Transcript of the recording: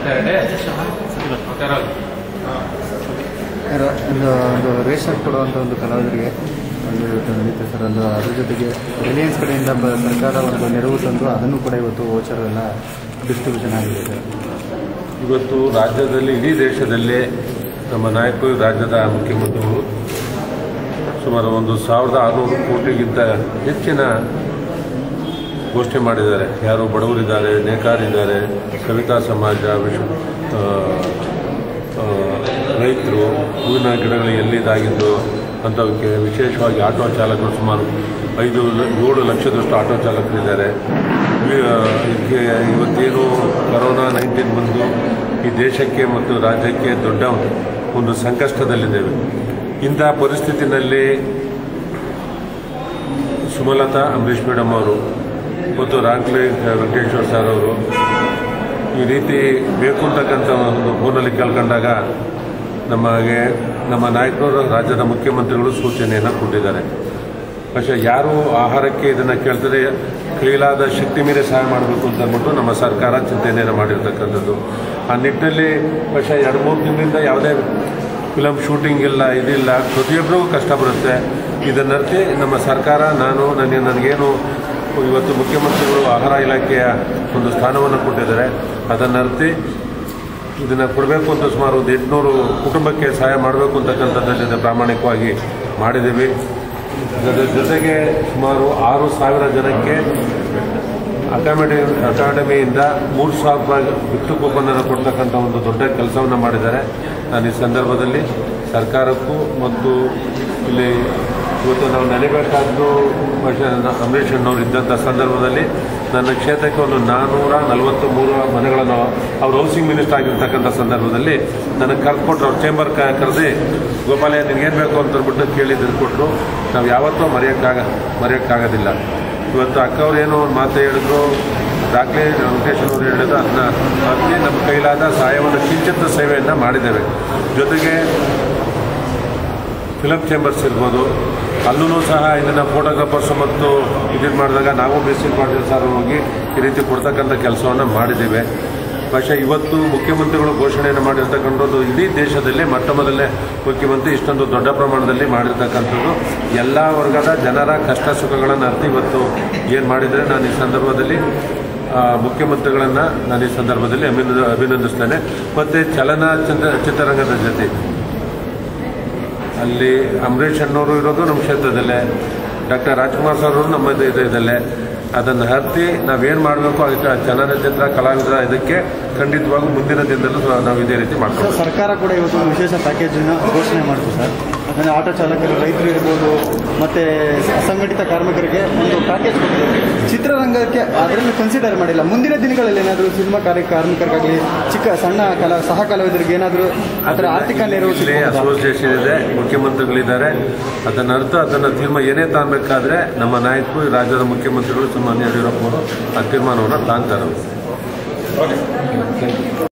ರ- ಒಂದು ಒಂದು ರೇಷನ್ ಕೊಡುವಂಥ ಒಂದು ಕಲಾವಿದರಿಗೆ ಒಂದು ಇವತ್ತು ನಡೀತದೆ ಸರ್ ಒಂದು ಅದ್ರ ಜೊತೆಗೆ ರಿಲಯನ್ಸ್ ಕಡೆಯಿಂದ ಬ ಸರ್ಕಾರ ಒಂದು ನೆರವು ತಂದು ಅದನ್ನು ಕೂಡ ಇವತ್ತು ವೋಚರ್ ಎಲ್ಲ ಡಿಸ್ಟ್ರಿಬ್ಯೂಷನ್ ಆಗಿದೆ ಸರ್ ಇವತ್ತು ರಾಜ್ಯದಲ್ಲಿ ಇಡೀ ದೇಶದಲ್ಲೇ ನಮ್ಮ ನಾಯಕರು ರಾಜ್ಯದ ಮುಖ್ಯಮಂತ್ರಿಗಳು ಸುಮಾರು ಒಂದು ಸಾವಿರದ ಆರುನೂರು ಕೋಟಿಗಿಂತ ಹೆಚ್ಚಿನ ಘೋಷಣೆ ಮಾಡಿದ್ದಾರೆ ಯಾರು ಬಡವರಿದ್ದಾರೆ ನೇಕಾರಿದ್ದಾರೆ ಕವಿತಾ ಸಮಾಜ ವಿಶ್ವ ಆ, ಆ, ರೈತರು ಹೂವಿನ ಗಿಡಗಳು ಎಲ್ಲಿದ್ದಾಗಿದ್ದು ಅಂಥವಕ್ಕೆ ವಿಶೇಷವಾಗಿ ಆಟೋ ಚಾಲಕರು ಸುಮಾರು ಐದು ಲ- ಏಳು ಲಕ್ಷದಷ್ಟು ಆಟೋ ಚಾಲಕರಿದ್ದಾರೆ ವಿ- ಆ, ಇದಕ್ಕೆ ಇವತ್ತೇನು ಕರೋನಾ ನೈನ್ಟೀನ್ ಬಂದು ಈ ದೇಶಕ್ಕೆ ಮತ್ತು ರಾಜ್ಯಕ್ಕೆ ದೊಡ್ಡ ಒಂದು ಸಂಕಷ್ಟದಲ್ಲಿದ್ದೇವೆ ಇಂಥ ಪರಿಸ್ಥಿತಿನಲ್ಲಿ ಸುಮಲತಾ ಅಂಬರೀಷ್ ಮೇಡಮ್ ಅವರು ಮತ್ತು ರಾಂಕ್ಲೆ ವೆಂಕಟೇಶ್ವರ ಸರ್ ಅವರು ಈ ರೀತಿ ಬೇಕು ಅಂತಕ್ಕಂಥ ಒಂದು ಫೋನಲ್ಲಿ ಕೇಳ್ಕೊಂಡಾಗ ನಮಗೆ ನಮ್ಮ ನಾಯಕರು ರಾಜ್ಯದ ಮುಖ್ಯಮಂತ್ರಿಗಳು ಸೂಚನೆಯನ್ನು ಕೊಟ್ಟಿದ್ದಾರೆ പക്ഷೇ ಯಾರು ಆಹಾರಕ್ಕೆ ಇದನ್ನು ಕೇಳ್ತಾರೆ ಕೈಲಾದ ಶಕ್ತಿ ಮೀರಿ ಸಹಾಯ ಮಾಡಬೇಕು ಅಂತ ಅಂದ್ಬಿಟ್ಟು ನಮ್ಮ ಸರ್ಕಾರ ಚಿಂತನೆಯನ್ನು ಮಾಡಿರ್ತಕ್ಕಂಥದ್ದು ಆ ನಿಟ್ಟಿನಲ್ಲಿ പക്ഷേ ಎರಡು ಮೂರು ದಿನದಿಂದ ಯಾವುದೇ ಫಿಲಮ್ ಶೂಟಿಂಗ್ ಇಲ್ಲ ಇದಿಲ್ಲ ಪ್ರತಿಯೊಬ್ಬರಿಗೂ ಕಷ್ಟ ಬರುತ್ತೆ ಇದನ್ನರ್ತಿ ನಮ್ಮ ಸರ್ಕಾರ ನಾನು ನನಗೆ ನನಗೇನು ಇವತ್ತು ಮುಖ್ಯಮಂತ್ರಿಗಳು ಆಹಾರ ಇಲಾಖೆಯ ಒಂದು ಸ್ಥಾನವನ್ನು ಕೊಟ್ಟಿದ್ದಾರೆ ಅದನ್ನರ್ತಿ ಇದನ್ನು ಕೊಡಬೇಕು ಅಂತ ಸುಮಾರು ಒಂದು ಎಂಟುನೂರು ಕುಟುಂಬಕ್ಕೆ ಸಹಾಯ ಮಾಡಬೇಕು ಅಂತಕ್ಕಂಥದ್ದಲ್ಲಿದೆ ಪ್ರಾಮಾಣಿಕವಾಗಿ ಮಾಡಿದ್ದೀವಿ ಅದರ ಜೊತೆಗೆ ಸುಮಾರು ಆರು ಸಾವಿರ ಜನಕ್ಕೆ ಅಕಾಮಿಡಿ ಅಕಾಡೆಮಿಯಿಂದ ಮೂರು ಸಾವಿರ ರೂಪಾಯಿ ಗಿಫ್ಟ್ ಕೂಪನನ್ನು ಕೊಡ್ತಕ್ಕಂಥ ಒಂದು ದೊಡ್ಡ ಕೆಲಸವನ್ನು ಮಾಡಿದ್ದಾರೆ ನಾನು ಈ ಸಂದರ್ಭದಲ್ಲಿ ಸರ್ಕಾರಕ್ಕೂ ಮತ್ತು ಇಲ್ಲಿ ಇವತ್ತು ನಾವು ನೆನೆಬೇಕಾದ್ದು ಅಂಬರೀಷ್ ಅಣ್ಣವ್ರು ಇದ್ದಂಥ ಸಂದರ್ಭದಲ್ಲಿ ನನ್ನ ಕ್ಷೇತ್ರಕ್ಕೆ ಒಂದು ನಾನ್ನೂರ ನಲವತ್ತು ಮೂರು ಮನೆಗಳನ್ನು ಅವ್ರು ಹೌಸಿಂಗ್ ಮಿನಿಸ್ಟರ್ ಆಗಿರ್ತಕ್ಕಂಥ ಸಂದರ್ಭದಲ್ಲಿ ನನಗೆ ಕರೆದುಕೊಟ್ರು ಅವ್ರ ಚೇಂಬರ್ ಕರೆದು ಗೋಪಾಲಯ್ಯ ನಿನಗೇನು ಬೇಕು ಅಂತ ಅಂದ್ಬಿಟ್ಟು ಕೇಳಿದ್ದು ಕೊಟ್ಟರು ನಾವು ಯಾವತ್ತೂ ಮರೆಯೋಕ್ಕಾಗ ಮರೆಯೋಕ್ಕಾಗೋದಿಲ್ಲ ಇವತ್ತು ಅಕ್ಕವ್ರು ಏನೋ ಒಂದು ಮಾತು ಹೇಳಿದ್ರು ದಾಖಲೆ ವೆಂಕಟೇಶ್ವರವ್ರು ಹೇಳಿದ್ರು ಅದನ್ನ ಅತಿ ನಮ್ಮ ಕೈಲಾದ ಸಹಾಯವನ್ನು ಕಿಂಚಿತ್ತ ಸೇವೆಯನ್ನು ಮಾಡಿದ್ದೇವೆ ಜೊತೆಗೆ ಫಿಲಮ್ ಚೇಂಬರ್ಸ್ ಇರ್ಬೋದು ಅಲ್ಲೂ ಸಹ ಇದನ್ನು ಫೋಟೋಗ್ರಾಫರ್ಸ್ ಮತ್ತು ಇದನ್ನು ಮಾಡಿದಾಗ ನಾವು ಬೇಸಿಕ್ ಮಾಡಿದ ಸರ್ ಹೋಗಿ ಈ ರೀತಿ ಕೊಡ್ತಕ್ಕಂಥ ಕೆಲಸವನ್ನು ಮಾಡಿದ್ದೇವೆ പക്ഷേ ಇವತ್ತು ಮುಖ್ಯಮಂತ್ರಿಗಳು ಘೋಷಣೆಯನ್ನು ಮಾಡಿರ್ತಕ್ಕಂಥದ್ದು ಇಡೀ ದೇಶದಲ್ಲಿ ಮೊಟ್ಟ ಮೊದಲನೇ ಮುಖ್ಯಮಂತ್ರಿ ಇಷ್ಟೊಂದು ದೊಡ್ಡ ಪ್ರಮಾಣದಲ್ಲಿ ಮಾಡಿರ್ತಕ್ಕಂಥದ್ದು ಎಲ್ಲ ವರ್ಗದ ಜನರ ಕಷ್ಟ ಸುಖಗಳನ್ನು ಅರ್ಥ ಇವತ್ತು ಏನು ಮಾಡಿದರೆ ನಾನು ಈ ಸಂದರ್ಭದಲ್ಲಿ ಆ, ಮುಖ್ಯಮಂತ್ರಿಗಳನ್ನು ನಾನು ಈ ಸಂದರ್ಭದಲ್ಲಿ ಅಭಿನಂದ ಅಭಿನಂದಿಸ್ತೇನೆ ಮತ್ತು ಚಲನಚಿತ್ರ ಚಿತ್ರರಂಗದ ಜೊತೆ ಅಲ್ಲಿ ಅಂಬರೀಷ್ ಅಣ್ಣವರು ಇರೋದು ನಮ್ಮ ಕ್ಷೇತ್ರದಲ್ಲೇ ಡಾಕ್ಟರ್ ರಾಜ್ಕುಮಾರ್ ಸರ್ ಅವರು ನಮ್ಮ ಇದು- ಇದಲ್ಲೇ ಅದನ್ನು ಹತ್ತಿ ನಾವೇನು ಮಾಡಬೇಕು ಅದಕ್ಕೆ ಚಲನಚಿತ್ರ ಕಲಾವಿದರ ಇದಕ್ಕೆ ಖಂಡಿತವಾಗೂ ಮುಂದಿನ ದಿನದಲ್ಲೂ ನಾವು ಇದೇ ರೀತಿ ಸರ್ ಮಾಡ್ತೀವಿ ಸರ್ಕಾರ ಕೂಡ ಇವತ್ತು ಒಂದು ವಿಶೇಷ ಪ್ಯಾಕೇಜನ್ನು ಘೋಷಣೆ ಮಾಡಿತು ಸರ್ ಅಂದರೆ ಆಟೋ ಚಾಲಕರು ರೈತರು ಇರ್ಬೋದು ಮತ್ತು ಅಸಂಘಟಿತ ಕಾರ್ಮಿಕರಿಗೆ ಒಂದು ಪ್ಯಾಕೇಜ್ ಕೊಟ್ಟಿದೆ ಚಿತ್ರರಂಗಕ್ಕೆ ಅದರಲ್ಲಿ ಕನ್ಸಿಡರ್ ಮಾಡಿಲ್ಲ ಮುಂದಿನ ದಿನಗಳಲ್ಲಿ ಏನಾದರೂ ಸಿನಿಮಾ ಕಾರ್ಯ ಕಾರ್ಮಿಕರಿಗಾಗಲಿ ಚಿಕ್ಕ ಸಣ್ಣ ಕಲಾ ಸಹ ಕಲಾವಿದರಿಗೆ ಏನಾದರೂ ಅದರ ಆರ್ಥಿಕ ನೆರವು ಇಲ್ಲಿ ಸಿಗ್ಬೋದಾ? ಅಸೋಸಿಯೇಷನ್ ಇದೆ ಮುಖ್ಯಮಂತ್ರಿಗಳಿದ್ದಾರೆ ಅದನ್ನ ಅರ್ಥ ಅದನ್ನು ತೀರ್ಮಾನ ಏನೇ ತಾನ್ಬೇಕಾದ್ರೆ ನಮ್ಮ ನಾಯಕರು ಈ ರಾಜ್ಯದ ಮುಖ್ಯಮಂತ್ರಿಗಳು ಸನ್ಮಾನ್ಯ ಯಡಿಯೂರಪ್ಪ ಅವರು ಆ ತೀರ್ಮಾನವನ್ನು ತಾಂತಾರೆ